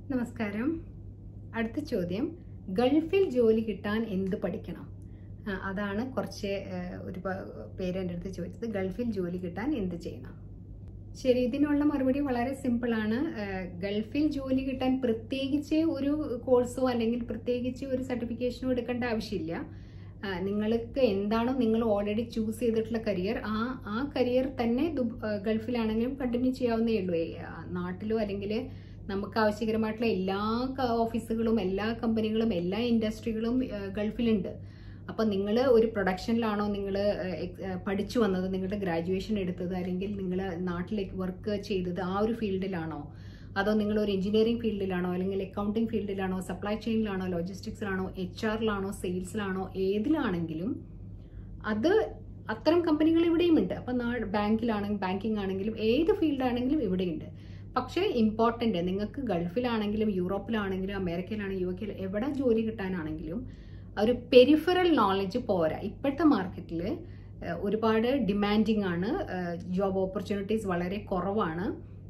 നമസ്കാരം അടുത്ത ചോദ്യം ഗൾഫിൽ ജോലി കിട്ടാൻ എന്ത് പഠിക്കണം ആ, അതാണ് കുറച്ച് ആ, ഒരു പ- പേര് എൻ്റെ അടുത്ത് ചോദിച്ചത് ഗൾഫിൽ ജോലി കിട്ടാൻ എന്ത് ചെയ്യണം ശരി ഇതിനുള്ള മറുപടി വളരെ സിമ്പിളാണ് ആ, ഗൾഫിൽ ജോലി കിട്ടാൻ പ്രത്യേകിച്ച് ഒരു കോഴ്സോ അല്ലെങ്കിൽ പ്രത്യേകിച്ച് ഒരു സർട്ടിഫിക്കേഷനോ എടുക്കേണ്ട ആവശ്യമില്ല ആ, നിങ്ങൾക്ക് എന്താണോ നിങ്ങൾ ഓൾറെഡി ചൂസ് ചെയ്തിട്ടുള്ള കരിയർ ആ ആ കരിയർ തന്നെ ദുബ- ആ, ഗൾഫിലാണെങ്കിലും കണ്ടിന്യൂ ചെയ്യാവുന്നേ ഉള്ളൂ ഏ, ആ, നാട്ടിലോ അല്ലെങ്കിൽ നമുക്ക് ആവശ്യകരമായിട്ടുള്ള എല്ലാ ക- ഓഫീസുകളും എല്ലാ കമ്പനികളും എല്ലാ ഇൻഡസ്ട്രികളും ആ, ഗൾഫിലുണ്ട് അപ്പം നിങ്ങൾ ഒരു പ്രൊഡക്ഷനിലാണോ നിങ്ങൾ പഠിച്ചു വന്നത് നിങ്ങളുടെ ഗ്രാജുവേഷൻ എടുത്തത് അല്ലെങ്കിൽ നിങ്ങൾ നാട്ടിലേക്ക് വർക്ക് ചെയ്തത് ആ ഒരു ഫീൽഡിലാണോ അതോ നിങ്ങൾ ഒരു എഞ്ചിനീയറിംഗ് ഫീൽഡിലാണോ അല്ലെങ്കിൽ അക്കൗണ്ടിംഗ് ഫീൽഡിലാണോ സപ്ലൈ ചെയിനിലാണോ ലോജിസ്റ്റിക്സിലാണോ എച്ച് ആറിലാണോ സെയിൽസിലാണോ ഏതിലാണെങ്കിലും അത് അത്തരം കമ്പനികൾ ഇവിടെയും ഉണ്ട് അപ്പം നാ ബാങ്കിലാണെങ്കിൽ ബാങ്കിങ് ആണെങ്കിലും ഏത് ഫീൽഡാണെങ്കിലും ഇവിടെയുണ്ട് പക്ഷേ ഇമ്പോർട്ടൻ്റ് നിങ്ങൾക്ക് ഗൾഫിലാണെങ്കിലും യൂറോപ്പിലാണെങ്കിലും അമേരിക്കയിലാണെങ്കിലും യു കെയിൽ എവിടെ ജോലി കിട്ടാനാണെങ്കിലും ഒരു പെരിഫറൽ നോളജ് പോരാ ഇപ്പോഴത്തെ മാർക്കറ്റിൽ ഒരുപാട് ഡിമാൻഡിങ് ആണ് ജോബ് ഓപ്പർച്യൂണിറ്റീസ് വളരെ കുറവാണ്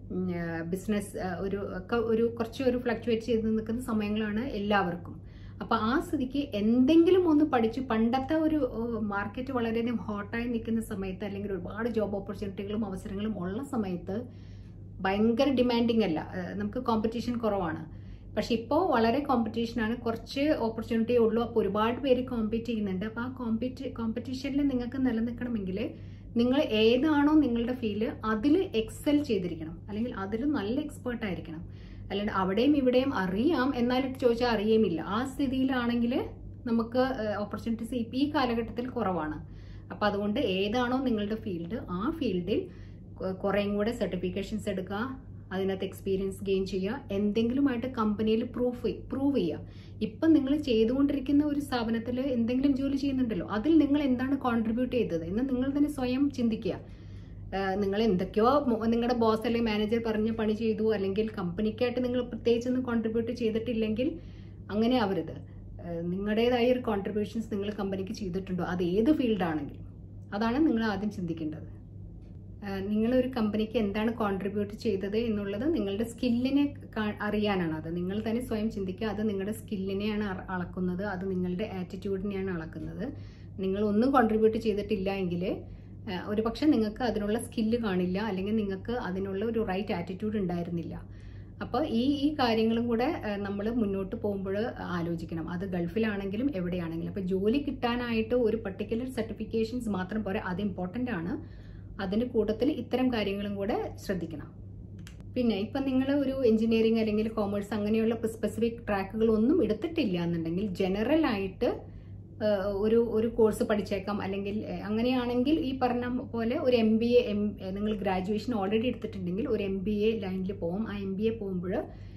ബിസിനസ് ഒരു ഒക്കെ ഒരു കുറച്ച് ഒരു ഫ്ലക്ച്വേറ്റ് ചെയ്ത് നിൽക്കുന്ന സമയങ്ങളാണ് എല്ലാവർക്കും അപ്പൊ ആ സ്ഥിതിക്ക് എന്തെങ്കിലും ഒന്ന് പഠിച്ചു പണ്ടത്തെ ഒരു മാർക്കറ്റ് വളരെയധികം ഹോട്ടായി നിൽക്കുന്ന സമയത്ത് അല്ലെങ്കിൽ ഒരുപാട് ജോബ് ഓപ്പർച്യൂണിറ്റികളും അവസരങ്ങളും ഉള്ള സമയത്ത് ഭയങ്കര ഡിമാൻഡിങ് അല്ല ഏഹ് നമുക്ക് കോമ്പറ്റീഷൻ കുറവാണ് പക്ഷെ ഇപ്പോൾ വളരെ കോമ്പറ്റീഷനാണ് കുറച്ച് ഓപ്പർച്യൂണിറ്റി ഉള്ളൂ അപ്പോൾ ഒരുപാട് പേര് കോമ്പീറ്റ് ചെയ്യുന്നുണ്ട് അപ്പോൾ ആ കോമ്പീറ്റ് കോമ്പറ്റീഷനിൽ നിങ്ങൾക്ക് നിലനിൽക്കണമെങ്കിൽ നിങ്ങൾ ഏതാണോ നിങ്ങളുടെ ഫീൽഡ് അതിൽ എക്സൽ ചെയ്തിരിക്കണം അല്ലെങ്കിൽ അതിൽ നല്ല എക്സ്പേർട്ട് ആയിരിക്കണം അല്ലാണ്ട് അവിടെയും ഇവിടെയും അറിയാം എന്നാലും ചോദിച്ചാൽ അറിയുമില്ല ആ സ്ഥിതിയിലാണെങ്കിൽ നമുക്ക് ഓപ്പർച്യൂണിറ്റീസ് ഈ കാലഘട്ടത്തിൽ കുറവാണ് അപ്പം അതുകൊണ്ട് ഏതാണോ നിങ്ങളുടെ ഫീൽഡ് ആ ഫീൽഡിൽ കുറേയും കൂടെ സർട്ടിഫിക്കേഷൻസ് എടുക്കുക അതിനകത്ത് എക്സ്പീരിയൻസ് ഗെയിൻ ചെയ്യുക എന്തെങ്കിലുമായിട്ട് കമ്പനിയിൽ പ്രൂഫ് പ്രൂവ് ചെയ്യുക ഇപ്പം നിങ്ങൾ ചെയ്തുകൊണ്ടിരിക്കുന്ന ഒരു സ്ഥാപനത്തിൽ എന്തെങ്കിലും ജോലി ചെയ്യുന്നുണ്ടല്ലോ അതിൽ നിങ്ങൾ എന്താണ് കോൺട്രിബ്യൂട്ട് ചെയ്തത് എന്ന് നിങ്ങൾ തന്നെ സ്വയം ചിന്തിക്കുക ആഹ് നിങ്ങൾ എന്തൊക്കെയോ മോ- നിങ്ങളുടെ ബോസ് അല്ലെങ്കിൽ മാനേജർ പറഞ്ഞ പണി ചെയ്തു അല്ലെങ്കിൽ കമ്പനിക്കായിട്ട് നിങ്ങൾ പ്രത്യേകിച്ചൊന്നും കോൺട്രിബ്യൂട്ട് ചെയ്തിട്ടില്ലെങ്കിൽ അങ്ങനെ ആവരുത് ആഹ് നിങ്ങളുടേതായ ഒരു കോൺട്രിബ്യൂഷൻസ് നിങ്ങൾ കമ്പനിക്ക് ചെയ്തിട്ടുണ്ടോ അത് ഏത് ഫീൽഡാണെങ്കിലും അതാണ് നിങ്ങൾ ആദ്യം ചിന്തിക്കേണ്ടത് ആഹ് നിങ്ങളൊരു കമ്പനിക്ക് എന്താണ് കോൺട്രിബ്യൂട്ട് ചെയ്തത് എന്നുള്ളത് നിങ്ങളുടെ സ്കില്ലിനെ കാ- അറിയാനാണ് അത് നിങ്ങൾ തന്നെ സ്വയം ചിന്തിക്കുക അത് നിങ്ങളുടെ സ്കില്ലിനെയാണ് അറ- അളക്കുന്നത് അത് നിങ്ങളുടെ ആറ്റിറ്റ്യൂഡിനെയാണ് അളക്കുന്നത് നിങ്ങൾ ഒന്നും കോൺട്രിബ്യൂട്ട് ചെയ്തിട്ടില്ല എങ്കിൽ ഒരു പക്ഷെ നിങ്ങൾക്ക് അതിനുള്ള സ്കില്ല് കാണില്ല അല്ലെങ്കിൽ നിങ്ങൾക്ക് അതിനുള്ള ഒരു റൈറ്റ് ആറ്റിറ്റ്യൂഡ് ഉണ്ടായിരുന്നില്ല അപ്പോൾ ഈ ഈ കാര്യങ്ങളും കൂടെ നമ്മൾ മുന്നോട്ട് പോകുമ്പോൾ ആലോചിക്കണം അത് ഗൾഫിലാണെങ്കിലും എവിടെയാണെങ്കിലും അപ്പോൾ ജോലി കിട്ടാനായിട്ട് ഒരു പർട്ടിക്കുലർ സർട്ടിഫിക്കേഷൻസ് മാത്രം പോരാ അത് ഇമ്പോർട്ടൻ്റ് ആണ് അതിന് കൂട്ടത്തിൽ ഇത്തരം കാര്യങ്ങളും കൂടെ ശ്രദ്ധിക്കണം പിന്നെ ഇപ്പം നിങ്ങൾ ഒരു എഞ്ചിനീയറിംഗ് അല്ലെങ്കിൽ കോമേഴ്സ് അങ്ങനെയുള്ള സ്പെസിഫിക് ട്രാക്കുകൾ ഒന്നും എടുത്തിട്ടില്ല എന്നുണ്ടെങ്കിൽ ജനറൽ ആയിട്ട് ഏഹ്, ഒരു ഒരു കോഴ്സ് പഠിച്ചേക്കാം അല്ലെങ്കിൽ ഏഹ്, അങ്ങനെയാണെങ്കിൽ ഈ പറഞ്ഞ പോലെ ഒരു എം ബി എ എം നിങ്ങൾ ഗ്രാജുവേഷൻ ഓൾറെഡി എടുത്തിട്ടുണ്ടെങ്കിൽ ഒരു എം ബി എ ലൈനിൽ പോകും ആ എം ബി എ പോകുമ്പോൾ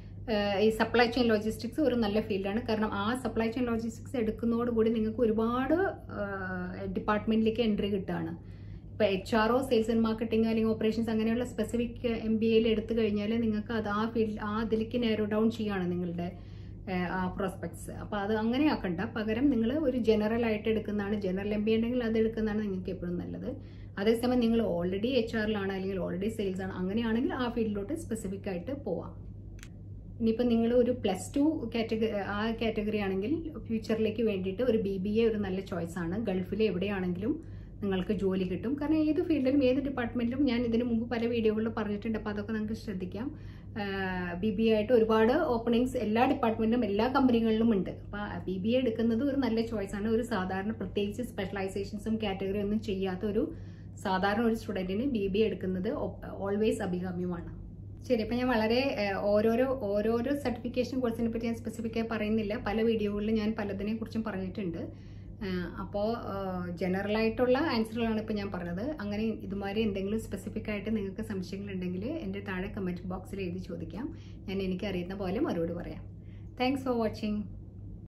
ഈ സപ്ലൈ ചെയിൻ ലോജിസ്റ്റിക്സ് ഒരു നല്ല ഫീൽഡാണ് കാരണം ആ സപ്ലൈ ചെയിൻ ലോജിസ്റ്റിക്സ് എടുക്കുന്നതോടുകൂടി നിങ്ങൾക്ക് ഒരുപാട് ഡിപ്പാർട്ട്മെന്റിലേക്ക് എൻട്രി കിട്ടുകയാണ് ഇപ്പോൾ H R or sales and marketing അല്ലെങ്കിൽ ഓപ്പറേഷൻസ് അങ്ങനെയുള്ള സ്പെസിഫിക് എം ബി എയിൽ എടുത്തു കഴിഞ്ഞാൽ നിങ്ങൾക്ക് അത് ആ ഫീൽഡ് ആ അതിലേക്ക് നാരോ ഡൗൺ ചെയ്യാണ് നിങ്ങളുടെ ഏഹ്, ആ പ്രോസ്പെക്ട്സ് അപ്പോൾ അത് അങ്ങനെ ആക്കണ്ട പകരം നിങ്ങൾ ഒരു ജനറൽ ആയിട്ട് എടുക്കുന്നതാണ് ജനറൽ എം ബി ഉണ്ടെങ്കിൽ അത് എടുക്കുന്നതാണ് നിങ്ങൾക്ക് എപ്പോഴും നല്ലത് അതേസമയം നിങ്ങൾ ഓൾറെഡി എച്ച് ആറിലാണ് അല്ലെങ്കിൽ ഓൾറെഡി സെയിൽസ് ആണ് അങ്ങനെയാണെങ്കിൽ ആ ഫീൽഡിലോട്ട് സ്പെസിഫിക് ആയിട്ട് പോവാം ഇനിയിപ്പോൾ നിങ്ങൾ ഒരു പ്ലസ് ടു കാറ്റഗറി ആ കാറ്റഗറി ആണെങ്കിൽ ഫ്യൂച്ചറിലേക്ക് വേണ്ടിയിട്ട് ഒരു ബി ബി എ ഒരു നല്ല ചോയ്സ് ആണ് ഗൾഫിൽ എവിടെയാണെങ്കിലും നിങ്ങൾക്ക് ജോലി കിട്ടും കാരണം ഏത് ഫീൽഡിലും ഏത് ഡിപ്പാർട്ട്മെന്റിലും ഞാൻ ഇതിനു മുമ്പ് പല വീഡിയോകളിൽ പറഞ്ഞിട്ടുണ്ട് അപ്പോൾ അതൊക്കെ നിങ്ങൾക്ക് ശ്രദ്ധിക്കാം ബി ബി എ ആയിട്ട് ഒരുപാട് ഓപ്പണിങ്സ് എല്ലാ ഡിപ്പാർട്ട്മെന്റിലും എല്ലാ കമ്പനികളിലും ഉണ്ട് അപ്പോൾ ബി ബി എ എടുക്കുന്നത് ഒരു നല്ല ചോയ്സ് ആണ് ഒരു സാധാരണ പ്രത്യേകിച്ച് സ്പെഷ്യലൈസേഷൻസും കാറ്റഗറി ഒന്നും ചെയ്യാത്ത ഒരു സാധാരണ ഒരു സ്റ്റുഡൻറ്റിന് ബി ബി എ എടുക്കുന്നത് ഓൾവേസ് അഭികാമ്യമാണ് ശരി അപ്പം ഞാൻ വളരെ ഏഹ്, ഓരോരോ ഓരോരോ സർട്ടിഫിക്കേഷൻ കോഴ്സിനെ പറ്റി ഞാൻ സ്പെസിഫിക്കായി പറയുന്നില്ല പല വീഡിയോകളിൽ ഞാൻ പലതിനെ കുറിച്ചും പറഞ്ഞിട്ടുണ്ട് അപ്പോൾ ജനറൽ ആയിട്ടുള്ള ആൻസറുകളാണ് ഇപ്പോൾ ഞാൻ പറഞ്ഞത് അങ്ങനെ ഇതുമാതിരി എന്തെങ്കിലും സ്പെസിഫിക് ആയിട്ട് നിങ്ങൾക്ക് സംശയങ്ങളുണ്ടെങ്കിൽ എൻ്റെ താഴെ കമൻറ്റ് ബോക്സിൽ എഴുതി ചോദിക്കാം ഞാൻ എനിക്ക് അറിയുന്ന പോലെ മറുപടി പറയാം താങ്ക്സ് ഫോർ വാച്ചിങ്